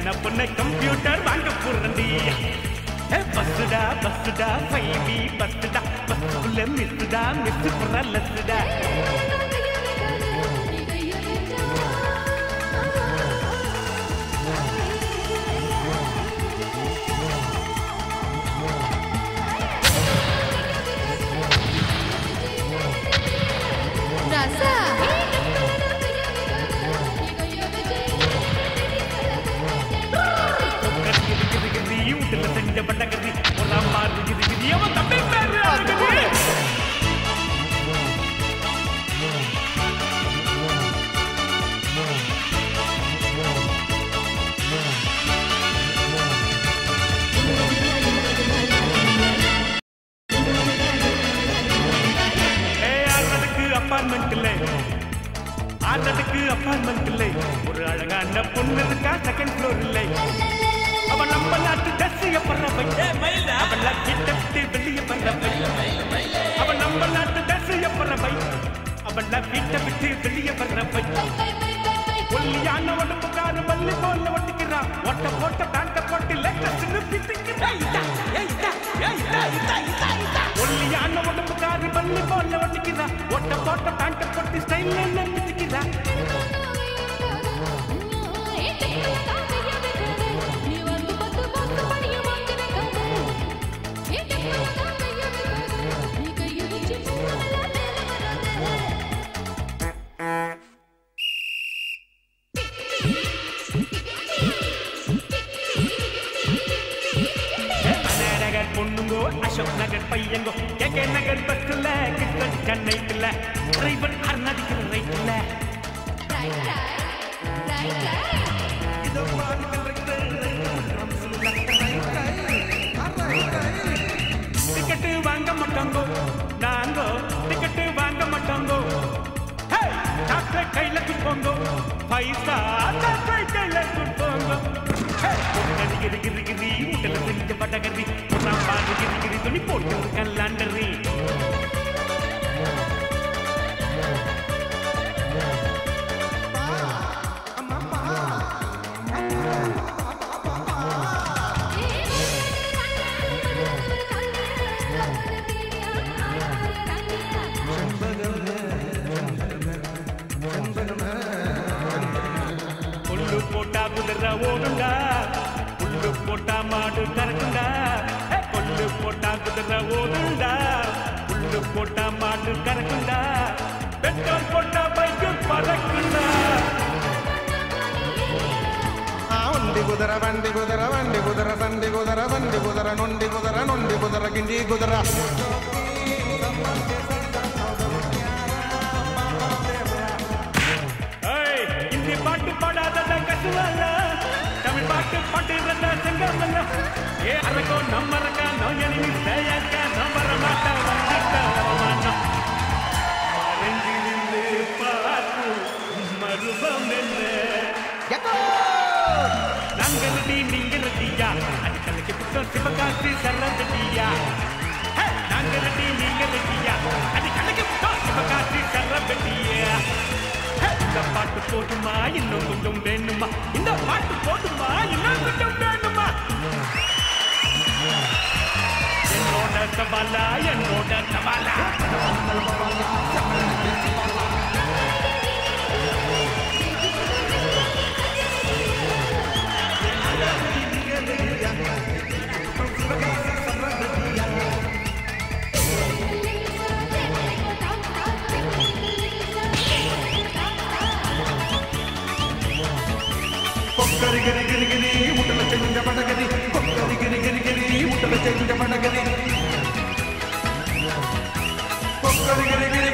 சின்ன பொண்ணு கம்ப்யூட்டர் வாங்க போறண்டி பஸ்ஸுடா பஸ்ஸுடா ஃபைவி பஸ்ஸுடா பஸ்ஸுக்குள்ள மிஸ்ஸுடா மிஸ் புற லஸ்ஸுடா ரசா வீட்டுல செஞ்ச பட்டகதி ஒரு அம்மா இருக்குது அவன் தம்பி பேரு இருக்குது ஆறுனதுக்கு அப்பார்ட்மெண்ட் இல்லை ஆறுனதுக்கு அப்பார்ட்மெண்ட் இல்லை ஒரு அழகான பொண்ணு இருக்கா செகண்ட் ஃப்ளோர் இல்லை அவன் நம்ம நாட்டு தசிய பறவை அவள கிட்ட விட்டு வெளிய பறவை அவன் நம்ம நாட்டு தசிய பறவை அவள வீட்டை விட்டு வெளிய பறவை ஒல்லியான உடம்புக்கார மல்லி போல ஒட்டிக்கிறான் ஒட்ட போட்ட பேண்ட போட்டு லேட்டஸ்ட் பிடிக்கிறான் ஒல்லியான உடம்புக்கார மல்லி போல ஒட்டிக்கிறான் ஒட்ட போட்ட பேண்ட போட்டு ஸ்டைல் பிடிக்கிறான் நகர் பொண்ணுங்கோ அசோக் நகர் பையங்கோ கே நகர் பஸ்ல கிட்ட சென்னைக்குள்ள டிரைவர் அருணாதிக்கிற ரைட்ல டிக்கெட்டு வாங்க மாட்டாங்கோ நாங்கோ டிக்கெட்டு வாங்க மாட்டாங்கோ டாக்டர் கையில குப்போங்கோ பைசா டாக்டர் கையில குப்போங்கோ கிரி கிரி கிரி கிரி உடல செஞ்ச பட்டகரி நான் பாரு கிரி கிரி துணி போட்டு கல்லாண்டரி புல்லு போட்டா குதிரை ஓடுண்டா புல்லு போட்டா மாடு கறக்குண்டா ஏ, புல்லு போட்டா குதிரை ஓடுண்டா புல்லு போட்டா மாடு கறக்குண்டா பெட்ரோல் போட்டா பைக்கு பறக்குண்டா ఆ ఉండి కుదర వండి కుదర వండి కుదర సండి కుదర సండి కుదర నొండి కుదర నొండి కుదర గిండి కుదర ஏய், இந்தி பாட்டு பாடாத கசுவால தமிழ் பாட்டு பாட்டு செங்கமல்ல ஏ அரக்கோ நம்ம ரக்கா நோயனி சேயக்க நம்பர மாட்ட வந்துட்ட அவமானம் மறைந்திருந்து பார்த்து மருபம் என்ன நாங்களடி நீங்களடியா அடிக்கலைக்கு புத்தம் சிவகாசி சரதடியா நாங்களடி நீங்களடியா அடிக்கலைக்கு புத்தம் சிவகாசி சரதடியா இந்த பாட்டு போதுமா இன்னும் கொஞ்சம் வேணுமா இந்த பாட்டு போதுமா இன்னும் கொஞ்சம் வேணுமா என்னோட சவாலா என்னோட சவாலா కొక్కరి గిరి గిరి గిరి ముట్టల చెంగ పడగది కొక్కరి గిరి గిరి గిరి ముట్టల చెంగ పడగది కొక్కరి గిరి గిరి